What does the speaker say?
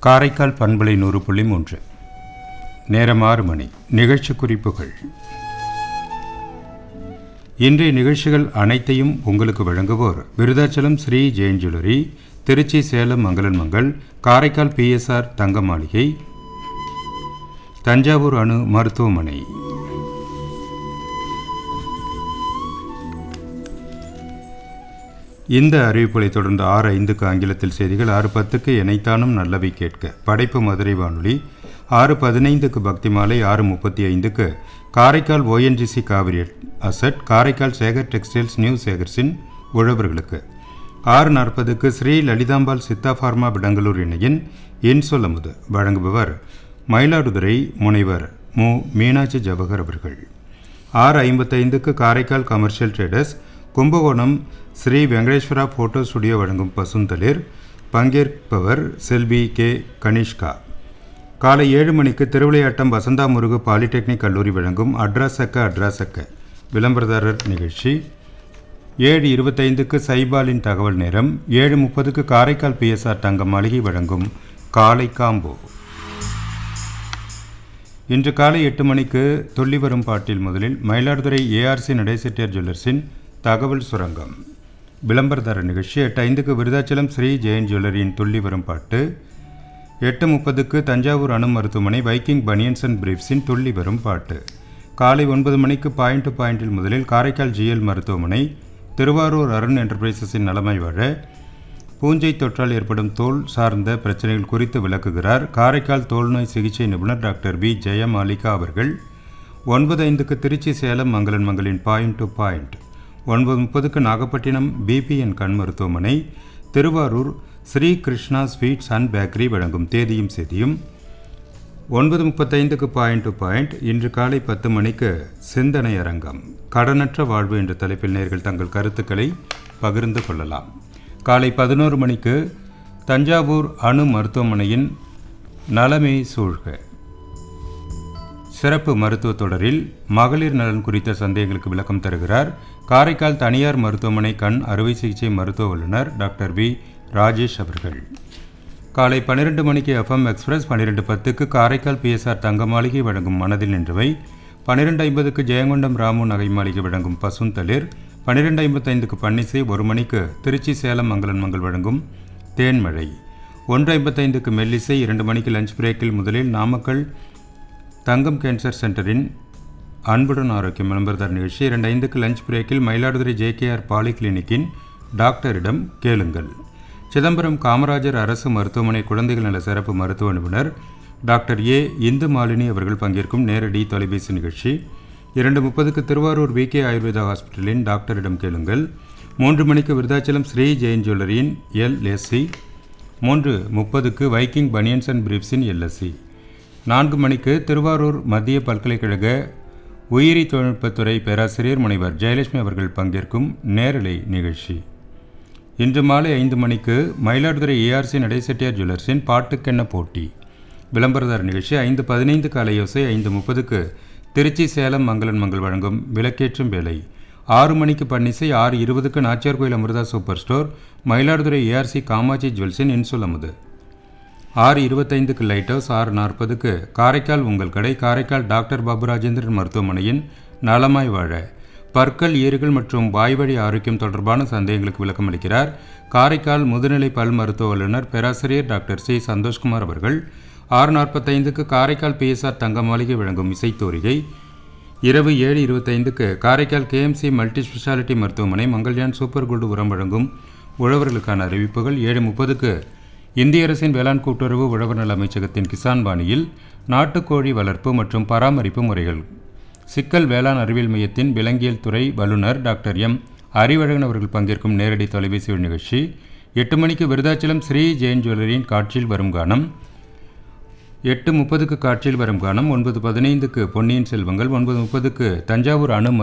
காரைக்கால் பண்பலை நூறு புள்ளி மூன்று நேரம் ஆறு மணி நிகழ்ச்சி குறிப்புகள் இன்றைய நிகழ்ச்சிகள் அனைத்தையும் உங்களுக்கு வழங்குவோர் விருதாச்சலம் ஸ்ரீ ஜெயின் ஜுவல்லரி திருச்சி சேலம் மங்களன் மங்கள் காரைக்கால் பிஎஸ்ஆர் தங்க மாளிகை தஞ்சாவூர் அணு மருத்துவமனை இந்த அறிவிப்புகளை தொடர்ந்து ஆறு ஐந்துக்கு ஆங்கிலத்தில் செய்திகள் ஆறு பத்துக்கு இணைத்தானும் நல்லவை கேட்க படைப்பு மதுரை வானொலி ஆறு பதினைந்துக்கு பக்தி மாலை ஆறு முப்பத்தி ஐந்துக்கு Karaikal ONGC Cauvery asset Karaikal Sekar textiles new சேகர்ஸின் உழவர்களுக்கு ஆறு நாற்பதுக்கு ஸ்ரீ லலிதாம்பாள் சித்தா ஃபார்மா விடங்கலூர் இணையின் இன்சொல்லமுது வழங்குபவர் மயிலாடுதுறை முனைவர் மு மீனாட்சி ஜவஹர் அவர்கள் ஆறு ஐம்பத்தைந்துக்கு Karaikal commercial traders Kumbakonam Sri Venkateswara photo studio வழங்கும் பசுந்தளிர் பங்கேற்பவர் செல்வி கே கனிஷ்கா காலை ஏழு மணிக்கு திருவிளையாட்டம் வசந்தா முருகு பாலிடெக்னிக் கல்லூரி வழங்கும் அட்ராசக்க அட்ராசக்க விளம்பரதாரர் நிகழ்ச்சி ஏழு இருபத்தைந்துக்கு சைபாலின் தகவல் நேரம் ஏழு முப்பதுக்கு காரைக்கால் பிஎஸ்ஆர் தங்க மாளிகை வழங்கும் காலை காம்போ இன்று காலை எட்டு மணிக்கு துள்ளி வரும் பாட்டில் முதலில் மயிலாடுதுறை ஏஆர்சி நடைசெட்டியார் ஜுவல்லர்ஸின் தகவல் சுரங்கம் விளம்பரதார நிகழ்ச்சி எட்டு ஐந்துக்கு விருதாச்சலம் ஸ்ரீ ஜெயின் ஜுவல்லரியின் துள்ளி வரும் பாட்டு எட்டு முப்பதுக்கு தஞ்சாவூர் அணு மருத்துவமனை வைக்கிங் பனியன்ஸ் அண்ட் பிரீஃப்ஸின் துள்ளி வரும் பாட்டு காலை ஒன்பது மணிக்கு பாயிண்ட் டு பாயிண்டில் முதலில் காரைக்கால் ஜிஎல் மருத்துவமனை திருவாரூர் அருண் என்டர்பிரைசஸின் நலமாய் வாழ பூஞ்சை தொற்றால் ஏற்படும் தோல் சார்ந்த பிரச்சனைகள் குறித்து விளக்குகிறார் காரைக்கால் தோல்நோய் சிகிச்சை நிபுணர் டாக்டர் வி ஜெயமாலிகா அவர்கள் ஒன்பது ஐந்துக்கு திருச்சி சேலம் மங்களன் மங்களின் பாயிண்ட் டு பாயிண்ட் ஒன்பது முப்பதுக்கு நாகப்பட்டினம் பிபிஎன் கண் மருத்துவமனை Thiruvarur Sri Krishna sweets and bakery வழங்கும் தேதியும் செய்தியும் ஒன்பது முப்பத்தைந்துக்கு பாயிண்ட் டு பாயிண்ட் இன்று காலை பத்து மணிக்கு சிந்தனை அரங்கம் கடனற்ற வாழ்வு என்ற தலைப்பில் நேர்கள் தங்கள் கருத்துக்களை பகிர்ந்து கொள்ளலாம் காலை பதினோரு மணிக்கு தஞ்சாவூர் அணு மருத்துவமனையின் நலமே சூழ்க சிறப்பு மருத்துவ தொடரில் மகளிர் நலன் குறித்த சந்தேகங்களுக்கு விளக்கம் தருகிறார் காரைக்கால் தனியார் மருத்துவமனை கண் அறுவை சிகிச்சை மருத்துவ வல்லுநர் டாக்டர் வி ராஜேஷ் அவர்கள் காலை பன்னிரெண்டு மணிக்கு எஃப்எம் எக்ஸ்பிரஸ் பன்னிரெண்டு பத்துக்கு காரைக்கால் பிஎஸ்ஆர் தங்க மாளிகை வழங்கும் மனதில் நின்றவை பன்னிரெண்டு ஐம்பதுக்கு ஜெயங்கொண்டம் ராமு நகை மாளிகை வழங்கும் பசுந்தளிர் பன்னிரெண்டு ஐம்பத்தைந்துக்கு பன்னிசை ஒரு மணிக்கு திருச்சி சேலம் மங்களன் மங்கள் வழங்கும் தேன்மழை ஒன்று ஐம்பத்தைந்துக்கு மெல்லிசை இரண்டு மணிக்கு லஞ்ச் பிரேக்கில் முதலில் நாமக்கல் தங்கம் கேன்சர் சென்டரின் அன்புடன் ஆரோக்கியம் விளம்பரதார் நிகழ்ச்சி இரண்டு ஐந்துக்கு லஞ்ச் பிரேக்கில் மயிலாடுதுறை ஜேகேஆர் பாலி கிளினிக்கின் டாக்டரிடம் கேளுங்கள் சிதம்பரம் காமராஜர் அரசு மருத்துவமனை குழந்தைகள் நல சிறப்பு மருத்துவ நிபுணர் டாக்டர் ஏ இந்து மாலினி அவர்கள் பங்கேற்கும் நேரடி தொலைபேசி நிகழ்ச்சி இரண்டு முப்பதுக்கு திருவாரூர் விகே ஆயுர்வேதா ஹாஸ்பிட்டலின் டாக்டரிடம் கேளுங்கள் மூன்று மணிக்கு விருதாச்சலம் ஸ்ரீ ஜெயின் ஜுவல்லரியின் எல்எஸ்சி மூன்று முப்பதுக்கு வைக்கிங் பனியன்ஸ் அண்ட் பிரீப்ஸின் எல்எஸ்சி நான்கு மணிக்கு திருவாரூர் மத்திய பல்கலைக்கழக உயிரி தொழில்நுட்பத்துறை பேராசிரியர் முனைவர் ஜெயலட்சுமி அவர்கள் பங்கேற்கும் நேரலை நிகழ்ச்சி இன்று மாலை ஐந்து மணிக்கு மயிலாடுதுறை ஏஆர்சி நடைசெட்டியார் ஜுவல்லர்ஸின் பாட்டுக்கென்ன போட்டி விளம்பரதார் நிகழ்ச்சி ஐந்து பதினைந்து காலை யோசை ஐந்து முப்பதுக்கு திருச்சி சேலம் மங்களன் மங்கள் வழங்கும் விளக்கேற்றும் வேலை ஆறு மணிக்கு பன்னிசை ஆறு இருபதுக்கு Nachiyar Koil Amirtha super store Mayiladuthurai ARC Kamatchi ஜுவல்ஸின் இன்சொல்லமுது ஆறு இருபத்தைந்துக்கு லைட் ஹவுஸ் ஆறு நாற்பதுக்கு காரைக்கால் உங்கள் கடை காரைக்கால் டாக்டர் பாபு ராஜேந்திரன் மருத்துவமனையின் நலமாய் வாழ பற்கள் ஈறுகள் மற்றும் வாய்வழி ஆரோக்கியம் தொடர்பான சந்தேகங்களுக்கு விளக்கம் அளிக்கிறார் காரைக்கால் முதுநிலை பல் மருத்துவ வல்லுநர் பேராசிரியர் டாக்டர் சி சந்தோஷ்குமார் அவர்கள் ஆறு நாற்பத்தைந்துக்கு காரைக்கால் பிஎஸ்ஆர் தங்க மாளிகை வழங்கும் இசைத்தோரிகை இரவு ஏழு இருபத்தைந்துக்கு காரைக்கால் கேஎம்சி மல்டி ஸ்பெஷாலிட்டி மருத்துவமனை மங்கள்யான் சூப்பர் கோல்டு உரம் வழங்கும் உழவர்களுக்கான அறிவிப்புகள் ஏழு முப்பதுக்கு இந்திய அரசின் வேளாண் கூட்டுறவு உழவர் நல அமைச்சகத்தின் கிசான் பாணியில் நாட்டுக்கோழி வளர்ப்பு மற்றும் பராமரிப்பு முறைகள் சிக்கல் வேளாண் அறிவியல் மையத்தின் விலங்கியல் துறை வல்லுநர் டாக்டர் எம் அறிவழகன் அவர்கள் பங்கேற்கும் நேரடி தொலைபேசி நிகழ்ச்சி எட்டு மணிக்கு விருதாச்சலம் ஸ்ரீ ஜெயின் ஜுவல்லரியின் காட்சியில் வரும் கானம் எட்டு முப்பதுக்கு காட்சியில் வரும் கானம் ஒன்பது பதினைந்துக்கு பொன்னியின் செல்வங்கள் ஒன்பது முப்பதுக்கு தஞ்சாவூர் அணு